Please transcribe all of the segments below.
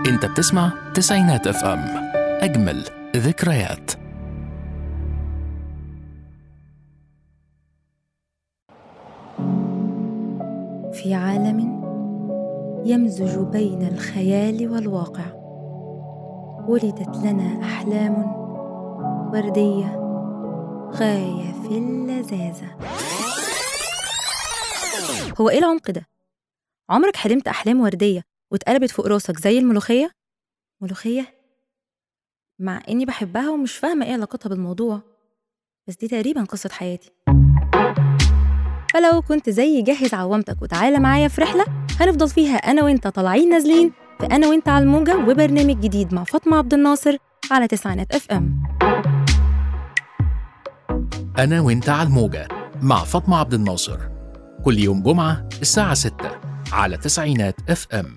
انت بتسمع تسعينات اف ام اجمل ذكريات في عالم يمزج بين الخيال والواقع ولدت لنا احلام ورديه غايه في اللذاذه هو ايه العمق ده عمرك حلمت احلام ورديه واتقلبت فوق راسك زي الملوخيه ملوخيه مع اني بحبها ومش فاهمه ايه علاقتها بالموضوع بس دي تقريبا قصه حياتي فلو كنت زي جهز عوامتك وتعالى معايا في رحلة هنفضل فيها أنا وأنت طالعين نازلين في أنا وأنت على الموجة وبرنامج جديد مع فاطمة عبد الناصر على تسعينات اف ام أنا وأنت على الموجة مع فاطمة عبد الناصر كل يوم جمعة الساعة 6 على تسعينات اف ام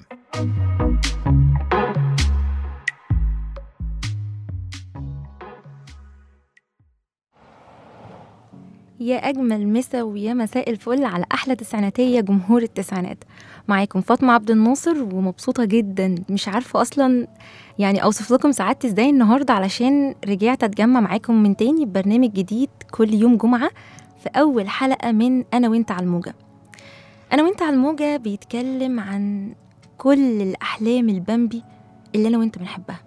يا أجمل مسا ويا مساء الفل على أحلى تسعيناتية جمهور التسعينات معاكم فاطمة عبد الناصر ومبسوطة جدا مش عارفة أصلا يعني أوصف لكم سعادتي إزاي النهاردة علشان رجعت أتجمع معاكم من تاني ببرنامج جديد كل يوم جمعة في أول حلقة من أنا وأنت على الموجة أنا وأنت على الموجة بيتكلم عن كل الأحلام البامبي اللي أنا وأنت بنحبها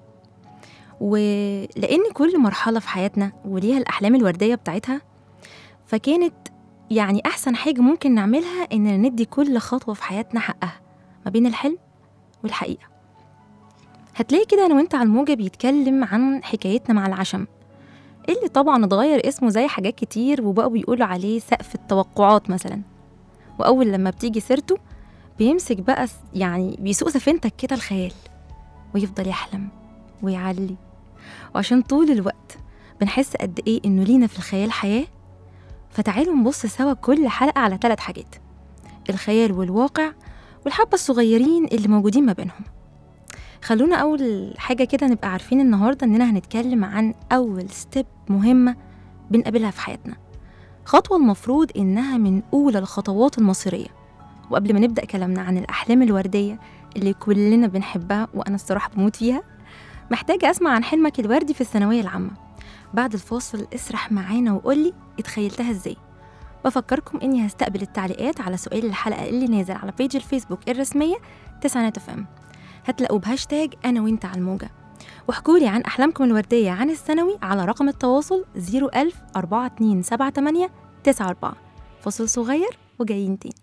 ولأن كل مرحلة في حياتنا وليها الأحلام الوردية بتاعتها فكانت يعني أحسن حاجة ممكن نعملها إننا ندي كل خطوة في حياتنا حقها ما بين الحلم والحقيقة هتلاقي كده أنا وأنت على الموجة بيتكلم عن حكايتنا مع العشم اللي طبعا اتغير اسمه زي حاجات كتير وبقوا بيقولوا عليه سقف التوقعات مثلا وأول لما بتيجي سيرته بيمسك بقى س- يعني بيسوق سفينتك كده الخيال ويفضل يحلم ويعلي وعشان طول الوقت بنحس قد إيه إنه لينا في الخيال حياة فتعالوا نبص سوا كل حلقة على ثلاث حاجات الخيال والواقع والحبة الصغيرين اللي موجودين ما بينهم خلونا أول حاجة كده نبقى عارفين النهاردة إننا هنتكلم عن أول ستيب مهمة بنقابلها في حياتنا خطوة المفروض إنها من أولى الخطوات المصيرية وقبل ما نبدأ كلامنا عن الأحلام الوردية اللي كلنا بنحبها وأنا الصراحة بموت فيها محتاجة أسمع عن حلمك الوردي في الثانوية العامة بعد الفاصل اسرح معانا وقولي اتخيلتها ازاي بفكركم اني هستقبل التعليقات على سؤال الحلقه اللي نازل على بيج الفيسبوك الرسميه تسعينات اف ام هتلاقوا بهاشتاج انا وانت على الموجه واحكولي عن احلامكم الورديه عن الثانوي على رقم التواصل 01000 4278 94 فاصل صغير وجايين تاني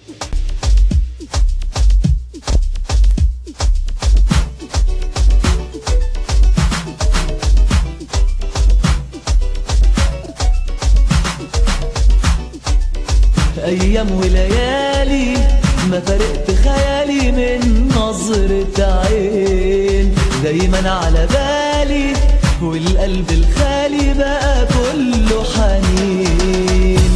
أيام وليالي ما فرقت خيالي من نظرة عين دايما على بالي والقلب الخالي بقى كله حنين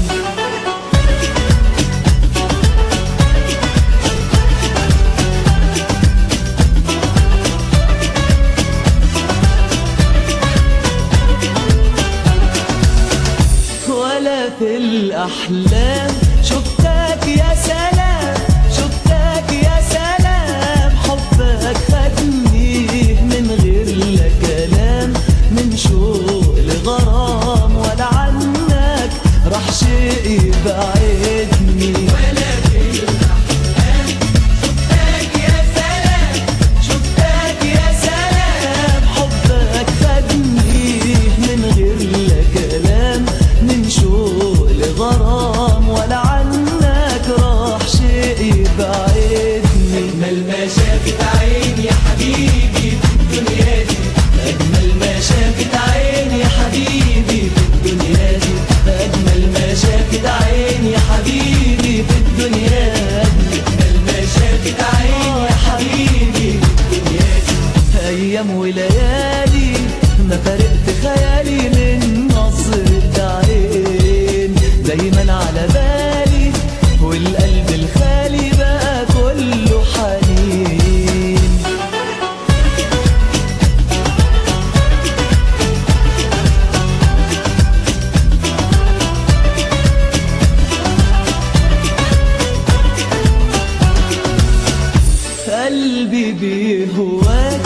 ولا في الأحلام شفتك يا سلام شفتك يا سلام حبك خدني من غير لا كلام من شوق لغرام ولا عنك راح شيء يبعدني ولا في الأحلام شفتك يا سلام شفتك يا سلام حبك خدني من غير لا كلام من شوق لغرام ولا عنك راح شيء يبعدني أجمل ما شافت عيني يا حبيبي في الدنيا دي أجمل ما شافت عيني يا حبيبي في الدنيا دي أجمل ما شافت عيني يا حبيبي في الدنيا دي أجمل ما شافت عيني يا حبيبي في الدنيا دي أيام وليالي ما فرقت خيالي من نظرة عين دايما على بالي والقلب الخالي بقى كله حنين قلبي بيهواك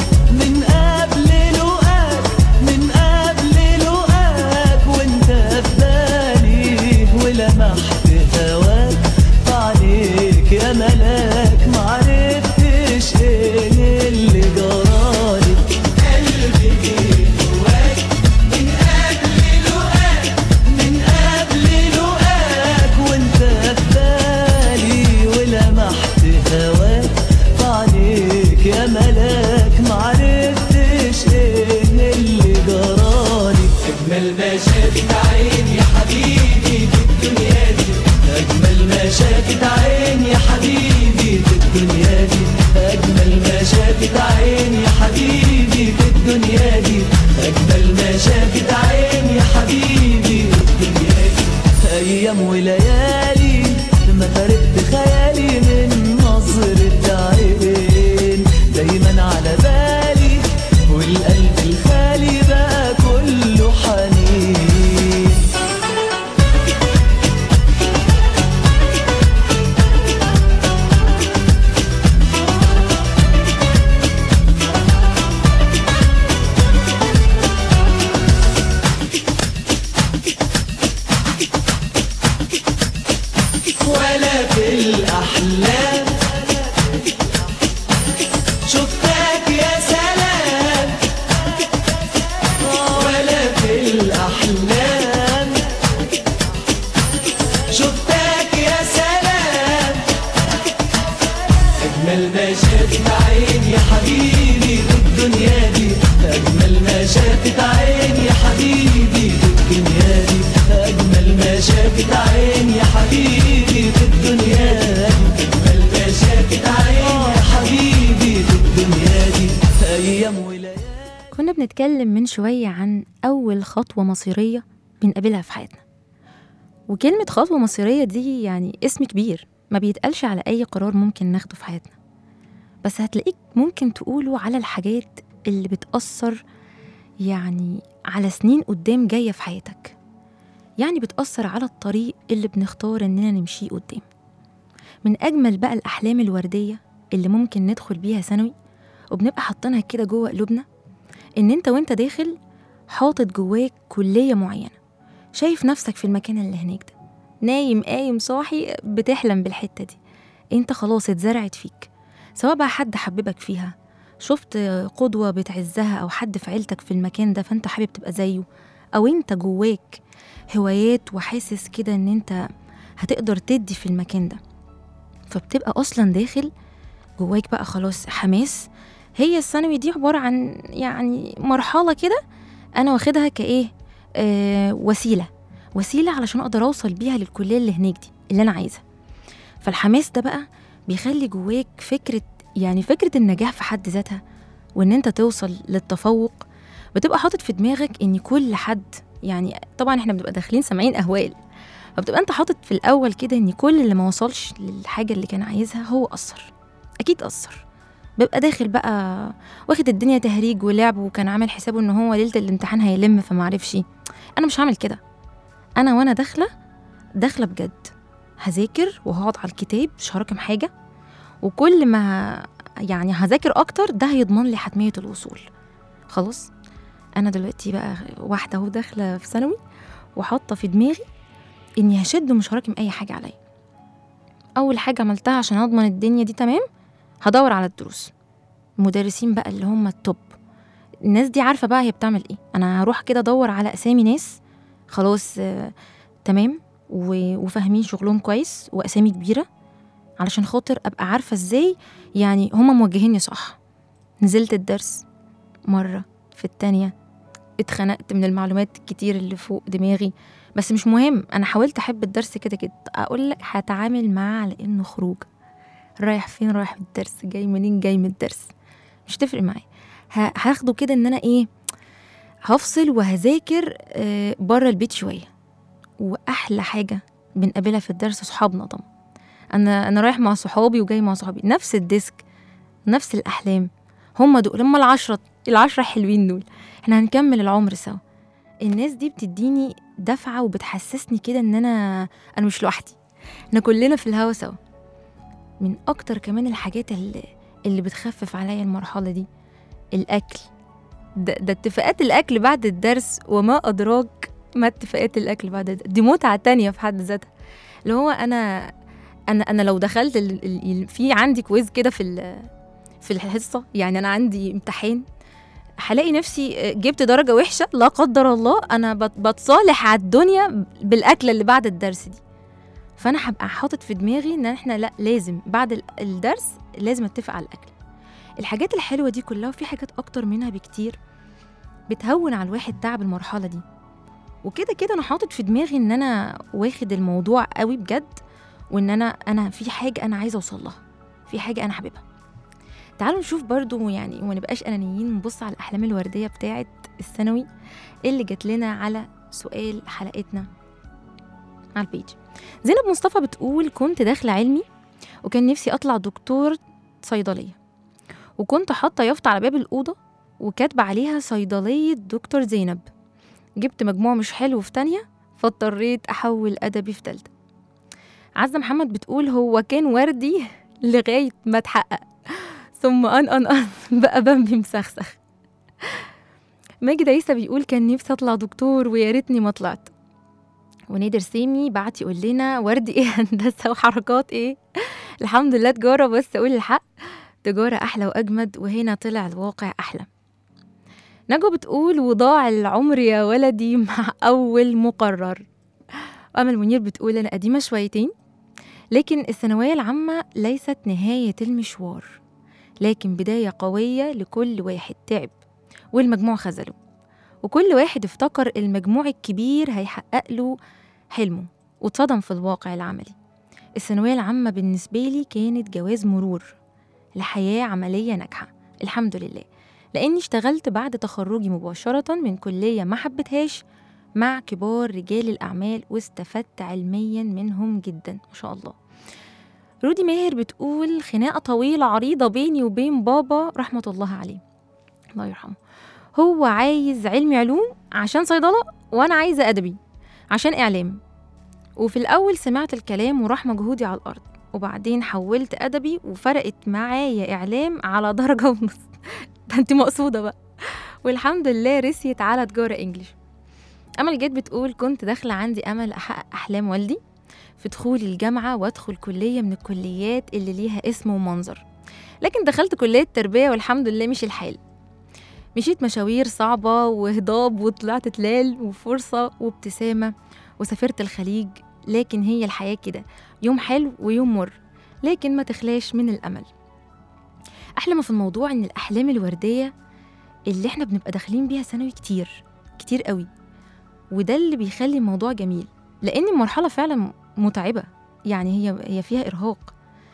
شافت عيني يا حبيبي في الدنيا دي أجمل ما شافت عيني يا حبيبي في الدنيا دي أيام وليالي ما فارقت خيالي من نظرة عين دايما على بالي والقلب الخالي بقى كله حنين ولا في الأحلام شفتك يا سلام ولا في الأحلام شفتك يا سلام أجمل ما شافت عين يا حبيبي في الدنيا دي أجمل ما شافت عين يا حبيبي في الدنيا دي أجمل ما شافت عين يا حبيبي في الدنيا دي أجمل ما شافت عين يا حبيبي في الدنيا دي أيام وليالي كنا بنتكلم من شوية عن أول خطوة مصيرية بنقابلها في حياتنا وكلمة خطوة مصيرية دي يعني اسم كبير ما بيتقالش على أي قرار ممكن ناخده في حياتنا بس هتلاقيك ممكن تقوله على الحاجات اللي بتأثر يعني على سنين قدام جاية في حياتك يعني بتأثر على الطريق اللي بنختار إننا نمشيه قدام من أجمل بقى الأحلام الوردية اللي ممكن ندخل بيها ثانوي وبنبقى حاطينها كده جوه قلوبنا إن أنت وأنت داخل حاطط جواك كلية معينة شايف نفسك في المكان اللي هناك ده نايم قايم صاحي بتحلم بالحتة دي أنت خلاص اتزرعت فيك سواء بقى حد حببك فيها شفت قدوة بتعزها أو حد في عيلتك في المكان ده فأنت حابب تبقى زيه أو أنت جواك هوايات وحاسس كده إن أنت هتقدر تدي في المكان ده فبتبقى أصلا داخل جواك بقى خلاص حماس هي الثانوي دي عبارة عن يعني مرحلة كده أنا واخدها كإيه آه وسيلة وسيلة علشان أقدر أوصل بيها للكلية اللي هناك دي اللي أنا عايزها فالحماس ده بقى بيخلي جواك فكرة يعني فكرة النجاح في حد ذاتها وإن أنت توصل للتفوق بتبقى حاطط في دماغك إن كل حد يعني طبعا إحنا بنبقى داخلين سامعين أهوال فبتبقى أنت حاطط في الأول كده إن كل اللي ما وصلش للحاجة اللي كان عايزها هو أثر أكيد أثر بيبقى داخل بقى واخد الدنيا تهريج ولعب وكان عامل حسابه ان هو ليله الامتحان هيلم فمعرفش انا مش هعمل كده انا وانا داخله داخله بجد هذاكر وهقعد على الكتاب مش هراكم حاجه وكل ما يعني هذاكر اكتر ده هيضمن لي حتميه الوصول خلاص انا دلوقتي بقى واحده اهو داخله في ثانوي وحاطه في دماغي اني هشد ومش هراكم اي حاجه عليا اول حاجه عملتها عشان اضمن الدنيا دي تمام هدور على الدروس المدرسين بقى اللي هم التوب الناس دي عارفه بقى هي بتعمل ايه انا هروح كده ادور على اسامي ناس خلاص آه تمام و- وفاهمين شغلهم كويس واسامي كبيره علشان خاطر ابقى عارفه ازاي يعني هما موجهيني صح نزلت الدرس مره في التانية اتخنقت من المعلومات الكتير اللي فوق دماغي بس مش مهم انا حاولت احب الدرس كده كده اقول لك هتعامل معاه على انه خروج رايح فين رايح من الدرس جاي منين جاي من الدرس مش تفرق معايا ه- هاخده كده ان انا ايه هفصل وهذاكر آه، بره البيت شويه واحلى حاجه بنقابلها في الدرس صحابنا طبعا انا انا رايح مع صحابي وجاي مع صحابي نفس الديسك نفس الاحلام هم دول هم العشرة العشرة حلوين دول احنا هنكمل العمر سوا الناس دي بتديني دفعة وبتحسسني كده ان انا انا مش لوحدي احنا كلنا في الهوا سوا من اكتر كمان الحاجات اللي, اللي بتخفف عليا المرحلة دي الاكل ده, ده اتفاقات الاكل بعد الدرس وما ادراك ما اتفاقات الاكل بعد الدرس. دي متعة تانية في حد ذاتها اللي هو انا انا انا لو دخلت ال... ال... ال- في عندي كويز كده في ال... في الحصه يعني انا عندي امتحان هلاقي نفسي جبت درجه وحشه لا قدر الله انا بت- بتصالح على الدنيا بالاكله اللي بعد الدرس دي فانا هبقى حاطط في دماغي ان احنا لا لازم بعد ال- الدرس لازم اتفق على الاكل الحاجات الحلوه دي كلها وفي حاجات اكتر منها بكتير بتهون على الواحد تعب المرحله دي وكده كده انا حاطط في دماغي ان انا واخد الموضوع قوي بجد وان انا انا في حاجه انا عايزه اوصل لها في حاجه انا حاببها تعالوا نشوف برضو يعني وما نبقاش انانيين نبص على الاحلام الورديه بتاعه الثانوي اللي جات لنا على سؤال حلقتنا على البيج زينب مصطفى بتقول كنت داخله علمي وكان نفسي اطلع دكتور صيدليه وكنت حاطه يافطه على باب الاوضه وكاتبه عليها صيدليه دكتور زينب جبت مجموع مش حلو في تانية فاضطريت احول ادبي في تالتة عزة محمد بتقول هو كان وردي لغايه ما اتحقق ثم ان ان ان بقى بمبي مسخسخ ماجد عيسى بيقول كان نفسي اطلع دكتور ويا ريتني ما طلعت ونادر سامي بعت يقول لنا وردي ايه هندسه وحركات ايه الحمد لله تجاره بس اقول الحق تجاره احلى واجمد وهنا طلع الواقع احلى نجوى بتقول وضاع العمر يا ولدي مع اول مقرر امل منير بتقول انا قديمه شويتين لكن الثانويه العامه ليست نهايه المشوار لكن بدايه قويه لكل واحد تعب والمجموع خذله وكل واحد افتكر المجموع الكبير هيحقق له حلمه واتصدم في الواقع العملي الثانوية العامة بالنسبة لي كانت جواز مرور لحياة عملية ناجحة الحمد لله لأني اشتغلت بعد تخرجي مباشرة من كلية ما حبتهاش مع كبار رجال الأعمال واستفدت علميا منهم جدا ما شاء الله رودي ماهر بتقول خناقة طويلة عريضة بيني وبين بابا رحمة الله عليه الله يرحمه هو عايز علمي علوم عشان صيدلة وأنا عايزة أدبي عشان إعلام وفي الأول سمعت الكلام وراح مجهودي على الأرض وبعدين حولت أدبي وفرقت معايا إعلام على درجة ونص ده أنت مقصودة بقى والحمد لله رسيت على تجارة إنجليش أمل جد بتقول كنت داخلة عندي أمل أحقق أحلام والدي في دخولي الجامعة وأدخل كلية من الكليات اللي ليها اسم ومنظر لكن دخلت كلية تربية والحمد لله مش الحال مشيت مشاوير صعبة وهضاب وطلعت تلال وفرصة وابتسامة وسافرت الخليج لكن هي الحياة كده يوم حلو ويوم مر لكن ما تخلاش من الأمل أحلى ما في الموضوع إن الأحلام الوردية اللي إحنا بنبقى داخلين بيها ثانوي كتير كتير قوي وده اللي بيخلي الموضوع جميل لأن المرحلة فعلا متعبة يعني هي هي فيها إرهاق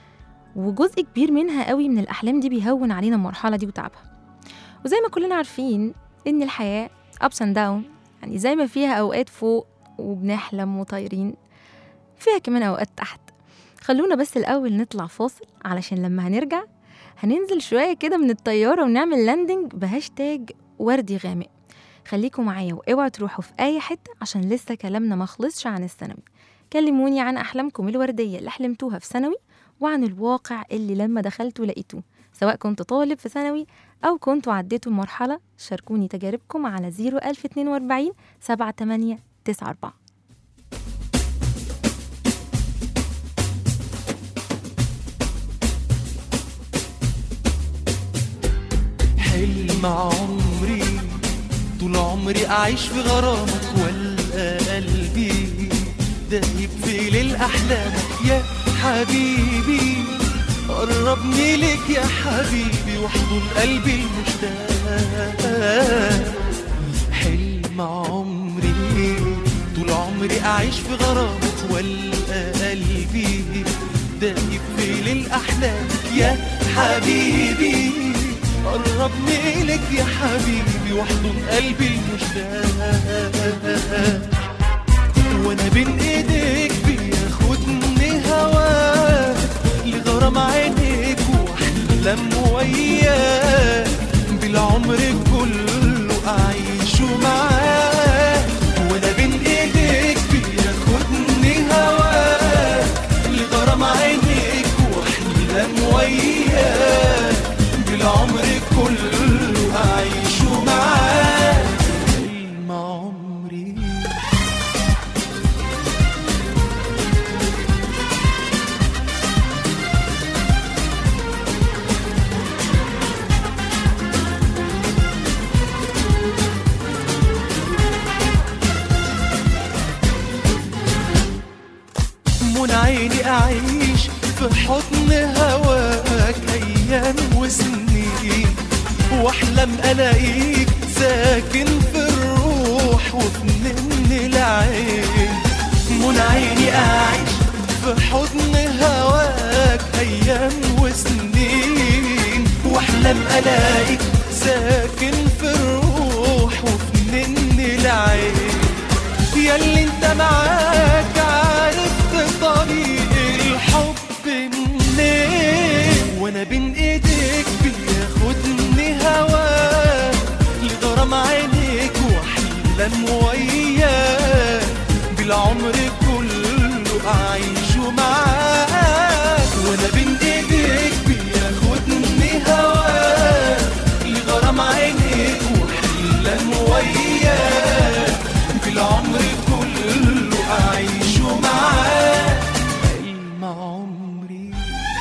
وجزء كبير منها قوي من الأحلام دي بيهون علينا المرحلة دي وتعبها وزي ما كلنا عارفين إن الحياة ups and down يعني زي ما فيها أوقات فوق وبنحلم وطايرين فيها كمان أوقات تحت خلونا بس الأول نطلع فاصل علشان لما هنرجع هننزل شوية كده من الطيارة ونعمل لاندنج بهاشتاج وردي غامق خليكم معايا واوعوا تروحوا في أي حتة عشان لسه كلامنا ما خلصش عن الثانوي كلموني عن أحلامكم الوردية اللي حلمتوها في ثانوي وعن الواقع اللي لما دخلتوا لقيتوه سواء كنت طالب في ثانوي أو كنتوا عديتوا المرحلة شاركوني تجاربكم على 01042 7894 حلم عمري طول عمري أعيش في غرامك ولا قلبي دايب في ليل أحلامك يا حبيبي قربني لك يا حبيبي واحضن قلبي المشتاق حلم عمري طول عمري أعيش في غرامك ولا قلبي دايب في ليل أحلامك يا حبيبي قربني لك يا حبيبي واحضن قلبي المشتاق وانا بين ايديك بياخدني هواك لغرام عينيك واحلم وياك بالعمر كله اعيشه معاك وانا بين ايديك بياخدني هواك لغرام عينيك واحلم وياك بالعمر كله اعيشه معاك حلم عمري من عيني أعيش في حضن هواك أيام وسنين وأحلم ألاقيك ساكن في الروح وفي من العين من عيني أعيش في حضن هواك أيام وسنين الاقيك ساكن في الروح وفي من العين ياللي انت معاك عرفت طريق الحب منين وانا بين ايديك بياخدني هواك لغرام عينيك واحلم وياك بالعمر كله اعيشه معاك وانا بين ايديك بياخدني هواك لغرام عينيك واحلم وياك بالعمر كله اعيشه معاك حلم عمري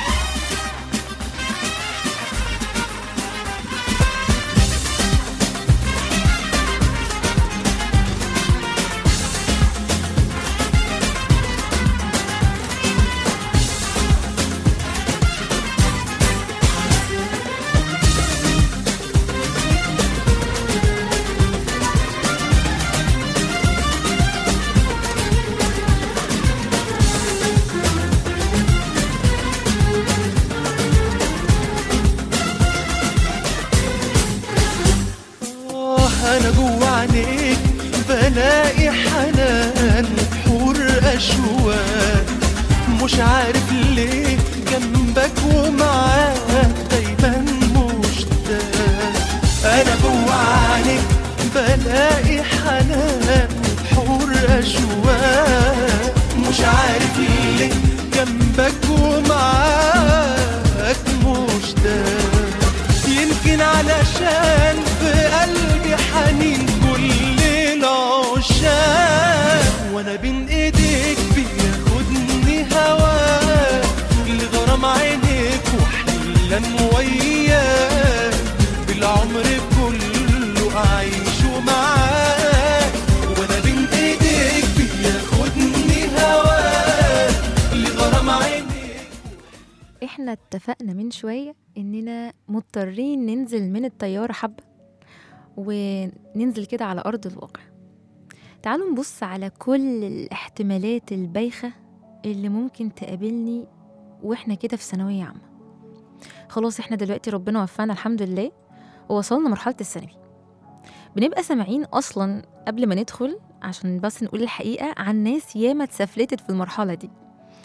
آه أنا جوا عينيك بلاقي حنان وبحور أشواق مش عارف ليه جنبك ومعاك دايما مشتاق أنا جوا عينيك بلاقي حنان وبحور أشواق مش عارف ليه جنبك ومعاك مشتاق يمكن علشان في قلبي حنين كل العشاق وانا بين ايديك بياخدني هواك لغرام عينيك واحلم وياك بالعمر كله اعيشه معاك وانا بين ايديك بياخدني هواك لغرام عينيك احنا اتفقنا من شوية اننا مضطرين ننزل من الطيارة حبة وننزل كده على أرض الواقع تعالوا نبص على كل الاحتمالات البايخة اللي ممكن تقابلني واحنا كده في ثانوية عامة خلاص احنا دلوقتي ربنا وفقنا الحمد لله ووصلنا مرحلة الثانوي بنبقى سامعين أصلا قبل ما ندخل عشان بس نقول الحقيقة عن ناس ياما اتسفلتت في المرحلة دي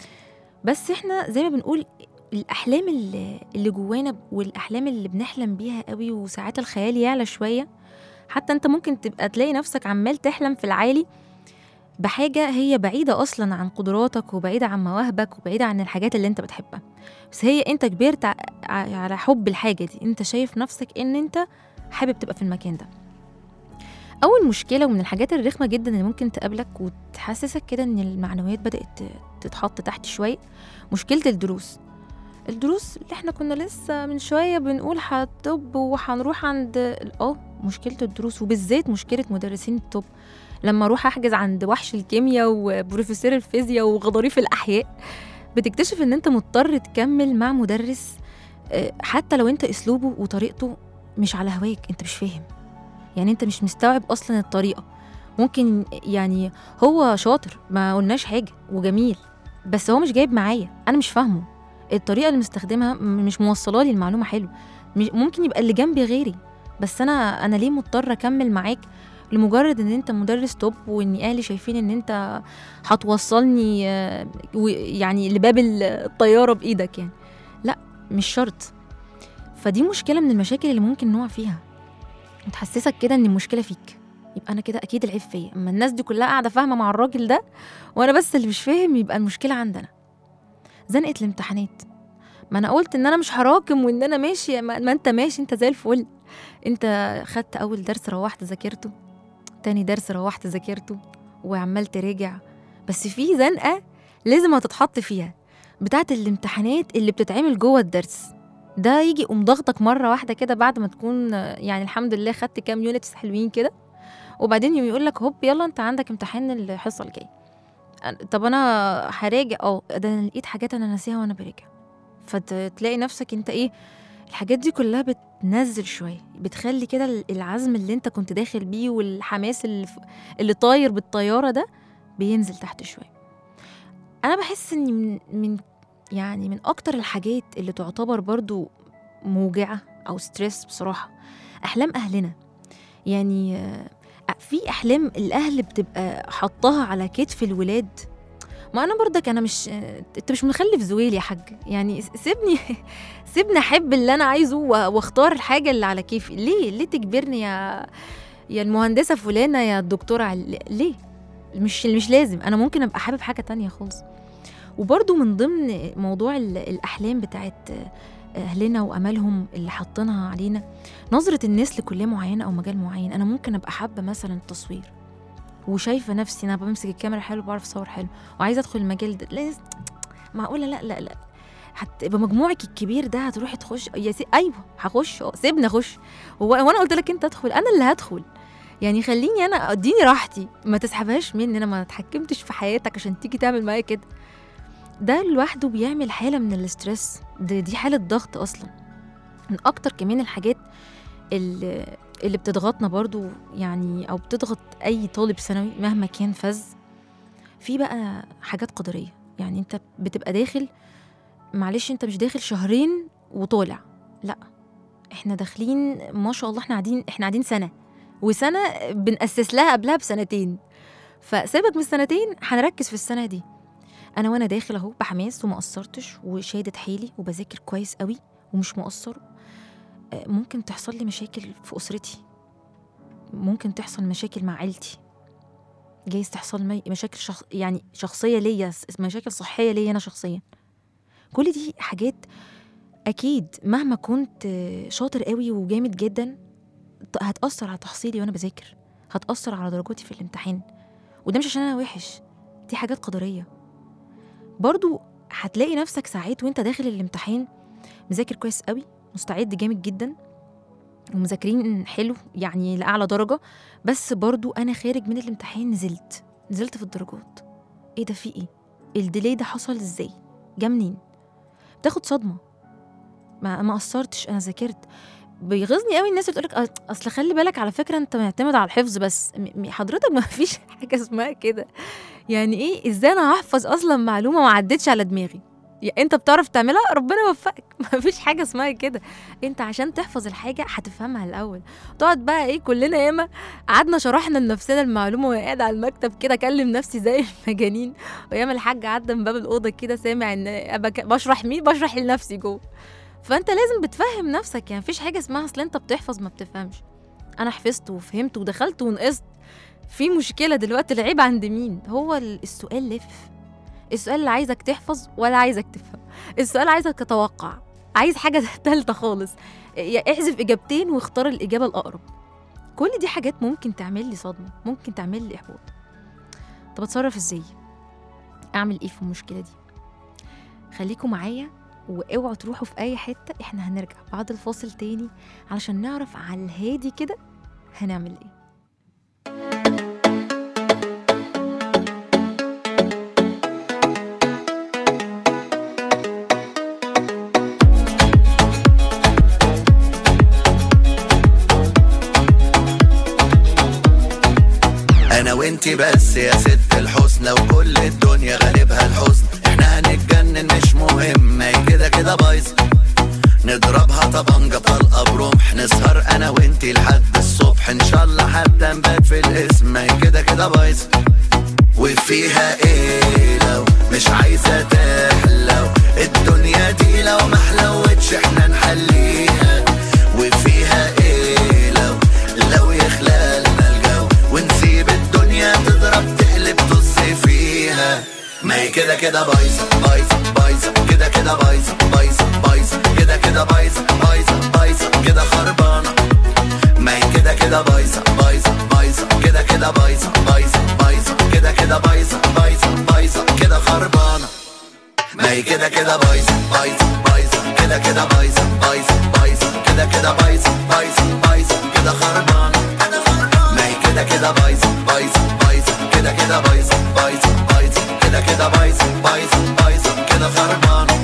بس احنا زي ما بنقول الاحلام اللي, اللي جوانا والاحلام اللي بنحلم بيها قوي وساعات الخيال يعلى شويه حتى انت ممكن تبقى تلاقي نفسك عمال تحلم في العالي بحاجه هي بعيده اصلا عن قدراتك وبعيده عن مواهبك وبعيده عن الحاجات اللي انت بتحبها بس هي انت كبرت ع- ع- على حب الحاجه دي انت شايف نفسك ان انت حابب تبقى في المكان ده اول مشكله ومن الحاجات الرخمه جدا اللي ممكن تقابلك وتحسسك كده ان المعنويات بدات تتحط تحت شويه مشكله الدروس الدروس اللي احنا كنا لسه من شويه بنقول هطب وهنروح عند اه مشكله الدروس وبالذات مشكله مدرسين الطب لما اروح احجز عند وحش الكيمياء وبروفيسور الفيزياء وغضاريف الاحياء بتكتشف ان انت مضطر تكمل مع مدرس آه، حتى لو انت اسلوبه وطريقته مش على هواك انت مش فاهم يعني انت مش مستوعب اصلا الطريقه ممكن يعني هو شاطر ما قلناش حاجه وجميل بس هو مش جايب معايا انا مش فاهمه الطريقه اللي مستخدمها م- مش موصله لي المعلومه حلو مش- ممكن يبقى اللي جنبي غيري بس انا انا ليه مضطر اكمل معاك لمجرد ان انت مدرس توب وان اهلي شايفين ان انت هتوصلني آه، و- يعني لباب الطياره بايدك يعني لا مش شرط فدي مشكله من المشاكل اللي ممكن نقع فيها وتحسسك كده ان المشكله فيك يبقى انا كده اكيد العيب فيا اما الناس دي كلها قاعده فاهمه مع الراجل ده وانا بس اللي مش فاهم يبقى المشكله عندنا زنقه الامتحانات ما انا قلت ان انا مش هراكم وان انا ماشي ما, ما انت ماشي انت زي الفل انت خدت اول درس روحت ذاكرته تاني درس روحت ذاكرته وعمال تراجع بس في زنقه لازم هتتحط فيها بتاعت الامتحانات اللي بتتعمل جوه الدرس ده يجي يقوم ضغطك مره واحده كده بعد ما تكون آه، يعني الحمد لله خدت كام يونتس حلوين كده وبعدين يقوم يقول لك هوب يلا انت عندك امتحان الحصه الجايه أنا- طب انا هراجع اه ده انا لقيت حاجات انا ناسيها وانا براجع فتلاقي نفسك انت ايه الحاجات دي كلها بتنزل شويه بتخلي كده ال- العزم اللي انت كنت داخل بيه والحماس اللي, ف- اللي طاير بالطياره ده بينزل تحت شويه انا بحس ان من, من يعني من اكتر الحاجات اللي تعتبر برضو موجعه او ستريس بصراحه احلام اهلنا يعني آه، في احلام الاهل بتبقى حطاها على كتف الولاد ما انا برضك انا مش آه، انت مش مخلف زويل يا حاج يعني س- سيبني سيبني احب اللي انا عايزه و- واختار الحاجه اللي على كيفي ليه ليه تجبرني يا يا المهندسه فلانه يا الدكتوره عل- ليه مش مش لازم انا ممكن ابقى حابب حاجه تانية خالص وبرضو من ضمن موضوع ال- الاحلام بتاعت اهلنا وامالهم اللي حاطينها علينا نظره الناس لكليه معينه او مجال معين انا ممكن ابقى حابه مثلا التصوير وشايفه نفسي انا بمسك الكاميرا حلو بعرف اصور حلو وعايزه ادخل المجال ده لا معقوله لا لا لا هتبقى مجموعك الكبير ده هتروحي تخش يا سي... ايوه هخش أه، سيبني اخش هو وانا قلت لك انت ادخل انا اللي هدخل يعني خليني انا اديني راحتي ما تسحبهاش مني انا ما اتحكمتش في حياتك عشان تيجي تعمل معايا كده ده لوحده بيعمل حاله من الاسترس دي, دي حاله ضغط اصلا من اكتر كمان الحاجات اللي, اللي بتضغطنا برضو يعني او بتضغط اي طالب ثانوي مهما كان فز في بقى حاجات قدريه يعني انت بتبقى داخل معلش انت مش داخل شهرين وطالع لا احنا داخلين ما شاء الله احنا قاعدين احنا قاعدين سنه وسنه بنأسس لها قبلها بسنتين فسيبك من السنتين هنركز في السنه دي انا وانا داخل اهو بحماس وما قصرتش وشادد حيلي وبذاكر كويس قوي ومش مقصر آه، ممكن تحصل لي مشاكل في اسرتي ممكن تحصل مشاكل مع عيلتي جايز تحصل مي- مشاكل شخص يعني شخصيه ليا س- مشاكل صحيه ليا انا شخصيا كل دي حاجات اكيد مهما كنت آه، شاطر قوي وجامد جدا ت- هتاثر على تحصيلي وانا بذاكر هتاثر على درجاتي في الامتحان وده مش عشان انا وحش دي حاجات قدريه برضو هتلاقي نفسك ساعات وانت داخل الامتحان مذاكر كويس قوي مستعد جامد جدا ومذاكرين حلو يعني لأعلى درجة بس برضو أنا خارج من الامتحان نزلت نزلت في الدرجات إيه ده في إيه؟ الديلي ده حصل إزاي؟ جه منين؟ بتاخد صدمة ما ما قصرتش أنا ذاكرت بيغيظني قوي الناس اللي بتقولك أ- اصل خلي بالك على فكره انت معتمد على الحفظ بس م- م- حضرتك ما فيش حاجه اسمها كده يعني ايه ازاي انا هحفظ اصلا معلومه ما عدتش على دماغي يا انت بتعرف تعملها ربنا يوفقك ما فيش حاجه اسمها كده انت عشان تحفظ الحاجه هتفهمها الاول تقعد بقى ايه كلنا ياما قعدنا شرحنا لنفسنا المعلومه وانا قاعد على المكتب كده اكلم نفسي زي المجانين وياما الحاج عدى من باب الاوضه كده سامع ان أبقى ك- بشرح مين بشرح لنفسي جوه فانت لازم بتفهم نفسك يعني مفيش حاجه اسمها اصل انت بتحفظ ما بتفهمش انا حفظت وفهمت ودخلت ونقصت في مشكله دلوقتي العيب عند مين هو ال- السؤال لف السؤال اللي عايزك تحفظ ولا عايزك تفهم السؤال عايزك تتوقع عايز حاجه تالته خالص يا احذف اجابتين واختار الاجابه الاقرب كل دي حاجات ممكن تعمل لي صدمه ممكن تعمل لي احباط طب اتصرف ازاي اعمل ايه في المشكله دي خليكم معايا واوعوا تروحوا في اي حته احنا هنرجع بعد الفاصل تاني علشان نعرف على الهادي كده هنعمل ايه انا وانتي بس يا ست الحسنى وكل الدنيا غالبها الحزن احنا هنتجنن مش مهم هي كده كده بايظه نضربها طبنجة طلقة برمح نسهر انا وانتي لحد الصبح ان شاء الله حتى نبات في الاسم هي كده كده بايظه وفيها ايه لو مش عايزة تحلو الدنيا دي لو محلوتش احنا نحليها وفيها ايه لو لو يخلالنا الجو ونسيب الدنيا تضرب تقلب طز فيها ما هي كده كده بايظة بايظة بايظة كده كده بايظة بايظة بايظة كده كده بايظة بايظة بايظة كده خربانة ما هي كده كده بايظة بايظة بايظة كده كده بايظة بايظة بايظة كده كده بايظة بايظة بايظة كده خربانة ما هي كده كده بايظة بايظة بايظة كده كده بايظة بايظة بايظة كده كده بايظة بايظة بايظة كده خربانة ما هي كده كده بايظة بايظة بايظة كده كده بايظة بايظة بايظة كده كده بايظة بايظة بايظة كده خربانة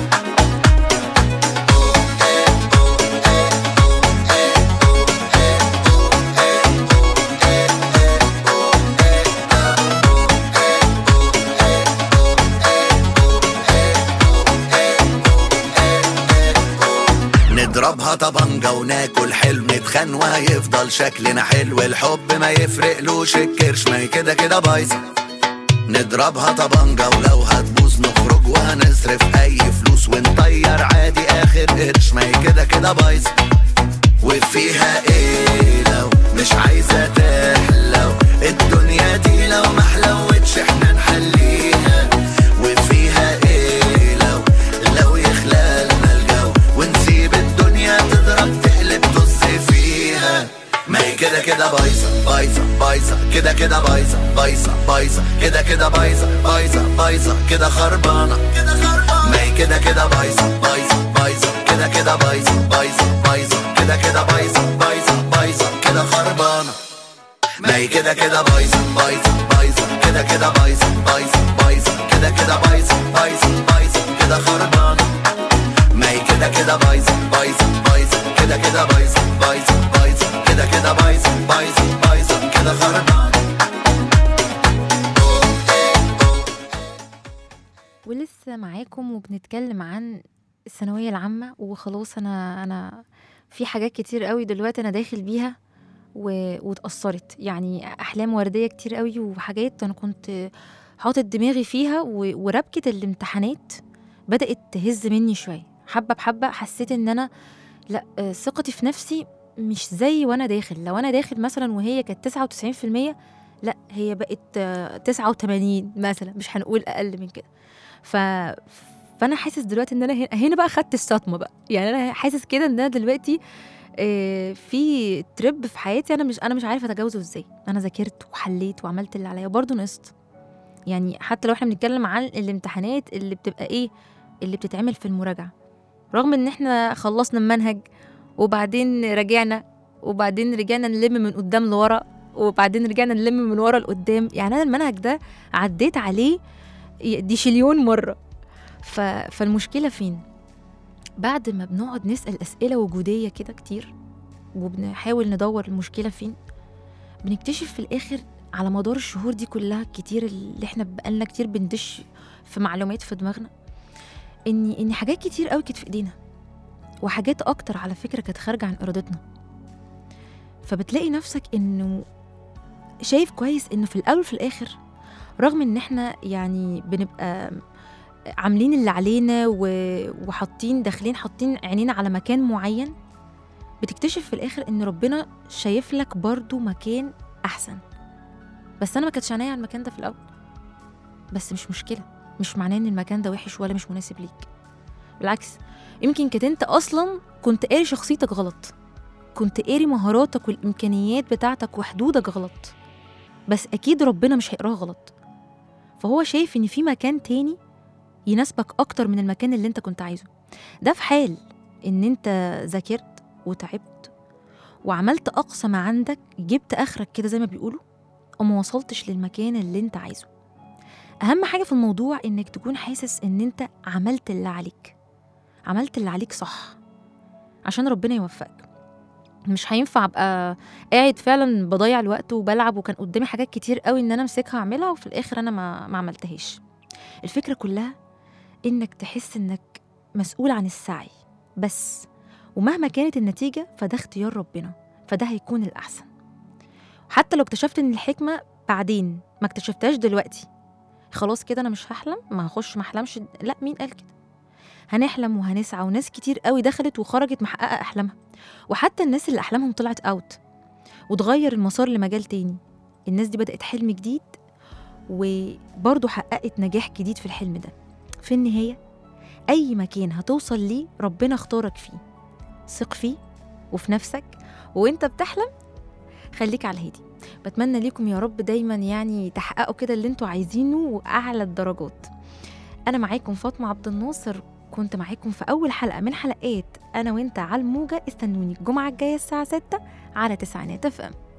نضربها طبنجة وناكل حلو نتخان وهيفضل شكلنا حلو الحب ما يفرقلوش الكرش ما هي كده كده بايظة نضربها طبنجة ولو هتبوظ نخرج وهنصرف أي فلوس ونطير عادي آخر قرش ما هي كده كده بايظة وفيها ايه لو مش عايزة تحلو الدنيا دي لو ما حلوتش احنا نحليها وفيها ايه لو لو يخلالنا الجو ونسيب الدنيا تضرب تقلب طز فيها ما هي كده كده بايظة بايظة بايظة كده كده بايظة بايظة بايظة كده كده بايظة بايظة بايظة كده خربانة كده خربانة ما هي كده كده بايظة بايظة بايظة كده كده بايظة بايظة بايظة كده كده بايظة بايظة بايظة كده خربانة ما هي كده كده بايظة بايظة بايظة كده كده بايظة بايظة بايظة كده كده بايظة بايظة بايظة كده خربانة ما هي كده كده بايظة بايظة بايظة كده كده بايظة بايظة بايظة كده كده بايظة بايظة بايظة كده خربانة ولسه معاكم وبنتكلم عن الثانوية العامة وخلاص أنا أنا في حاجات كتير قوي دلوقتي أنا داخل بيها و... واتأثرت يعني أحلام وردية كتير قوي وحاجات أنا كنت حاطط دماغي فيها و... وربكة الامتحانات بدأت تهز مني شوية حبة بحبة حسيت إن أنا لا آه، ثقتي في نفسي مش زي وأنا داخل لو أنا داخل مثلا وهي كانت 99% لا هي بقت آه، 89 مثلا مش هنقول أقل من كده ف فانا حاسس دلوقتي ان انا هنا, هنا بقى خدت الصدمه بقى يعني انا حاسس كده ان انا دلوقتي آه، في تريب في حياتي انا مش انا مش عارفه اتجاوزه ازاي انا ذاكرت وحليت وعملت اللي عليا وبرضه نقصت يعني حتى لو احنا بنتكلم عن الامتحانات اللي بتبقى ايه اللي بتتعمل في المراجعه رغم ان احنا خلصنا المنهج وبعدين رجعنا وبعدين رجعنا نلم من قدام لورا وبعدين رجعنا نلم من ورا لقدام يعني انا المنهج ده عديت عليه دي شليون مره ف... فالمشكله فين بعد ما بنقعد نسال اسئله وجوديه كده كتير وبنحاول ندور المشكله فين بنكتشف في الاخر على مدار الشهور دي كلها كتير اللي احنا بقالنا كتير بندش في معلومات في دماغنا ان ان حاجات كتير قوي كانت في ايدينا وحاجات اكتر على فكره كانت خارجه عن ارادتنا فبتلاقي نفسك انه شايف كويس انه في الاول وفي الاخر رغم ان احنا يعني بنبقى عاملين اللي علينا و- وحاطين داخلين حاطين عينينا على مكان معين بتكتشف في الاخر ان ربنا شايف لك برضو مكان احسن بس انا ما كانتش عينيا على المكان ده في الاول بس مش مشكله مش معناه ان المكان ده وحش ولا مش مناسب ليك بالعكس يمكن كنت انت اصلا كنت قاري شخصيتك غلط كنت قاري مهاراتك والامكانيات بتاعتك وحدودك غلط بس اكيد ربنا مش هيقراها غلط فهو شايف ان في مكان تاني يناسبك اكتر من المكان اللي انت كنت عايزه ده في حال ان انت ذاكرت وتعبت وعملت اقصى ما عندك جبت اخرك كده زي ما بيقولوا وما وصلتش للمكان اللي انت عايزه اهم حاجه في الموضوع انك تكون حاسس ان انت عملت اللي عليك عملت اللي عليك صح عشان ربنا يوفقك مش هينفع ابقى قاعد فعلا بضيع الوقت وبلعب وكان قدامي حاجات كتير قوي ان انا امسكها اعملها وفي الاخر انا ما, ما عملتهاش الفكره كلها انك تحس انك مسؤول عن السعي بس ومهما كانت النتيجه فده اختيار ربنا فده هيكون الاحسن حتى لو اكتشفت ان الحكمه بعدين ما اكتشفتهاش دلوقتي خلاص كده انا مش هحلم ما هخش ما احلمش لا مين قال كده هنحلم وهنسعى وناس كتير قوي دخلت وخرجت محققه احلامها وحتى الناس اللي احلامهم طلعت اوت وتغير المسار لمجال تاني الناس دي بدات حلم جديد وبرضه حققت نجاح جديد في الحلم ده في النهايه اي مكان هتوصل ليه ربنا اختارك فيه ثق فيه وفي نفسك وانت بتحلم خليك على الهادي بتمنى ليكم يا رب دايما يعني تحققوا كده اللي انتوا عايزينه واعلى الدرجات انا معاكم فاطمه عبد الناصر كنت معاكم في اول حلقه من حلقات انا وانت على الموجه استنوني الجمعه الجايه الساعه 6 على تسعينات اف ام